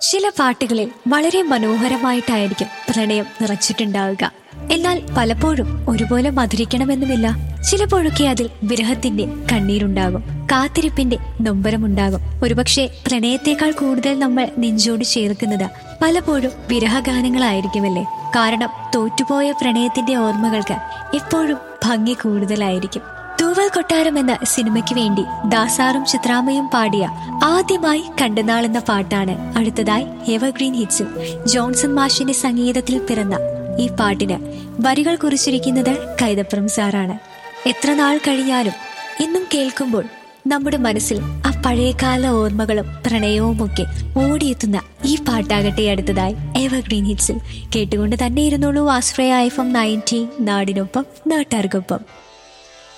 ചില പാട്ടുകളിൽ വളരെ മനോഹരമായിട്ടായിരിക്കും പ്രണയം നിറച്ചിട്ടുണ്ടാവുക എന്നാൽ പലപ്പോഴും ഒരുപോലെ മധുരിക്കണമെന്നുമില്ല ചിലപ്പോഴൊക്കെ അതിൽ വിരഹത്തിന്റെ കണ്ണീരുണ്ടാകും കാത്തിരിപ്പിന്റെ നൊമ്പരമുണ്ടാകും ഒരുപക്ഷെ പ്രണയത്തെക്കാൾ കൂടുതൽ നമ്മൾ നെഞ്ചോട് ചേർക്കുന്നത് പലപ്പോഴും വിരഹഗാനങ്ങളായിരിക്കുമല്ലേ കാരണം തോറ്റുപോയ പ്രണയത്തിന്റെ ഓർമ്മകൾക്ക് എപ്പോഴും ഭംഗി കൂടുതലായിരിക്കും തൂവൽ കൊട്ടാരം എന്ന സിനിമയ്ക്ക് വേണ്ടി ദാസാറും ചിത്രാമയും പാടിയ ആദ്യമായി കണ്ടനാൾ എന്ന പാട്ടാണ് അടുത്തതായി എവർഗ്രീൻ ഹിറ്റ്സിൽ ജോൺസൺ മാഷിന്റെ സംഗീതത്തിൽ പിറന്ന ഈ പാട്ടിന് വരികൾ കുറിച്ചിരിക്കുന്നത് കൈതപ്രം സാറാണ് എത്ര നാൾ കഴിഞ്ഞാലും ഇന്നും കേൾക്കുമ്പോൾ നമ്മുടെ മനസ്സിൽ ആ പഴയകാല ഓർമ്മകളും പ്രണയവുമൊക്കെ ഓടിയെത്തുന്ന ഈ പാട്ടാകട്ടെ അടുത്തതായി എവർഗ്രീൻ ഹിറ്റ്സിൽ കേട്ടുകൊണ്ട് തന്നെ ഇരുന്നുള്ളൂ ആശ്രയ എഫ് എം നയൻറ്റി നാടിനൊപ്പം നാട്ടാർക്കൊപ്പം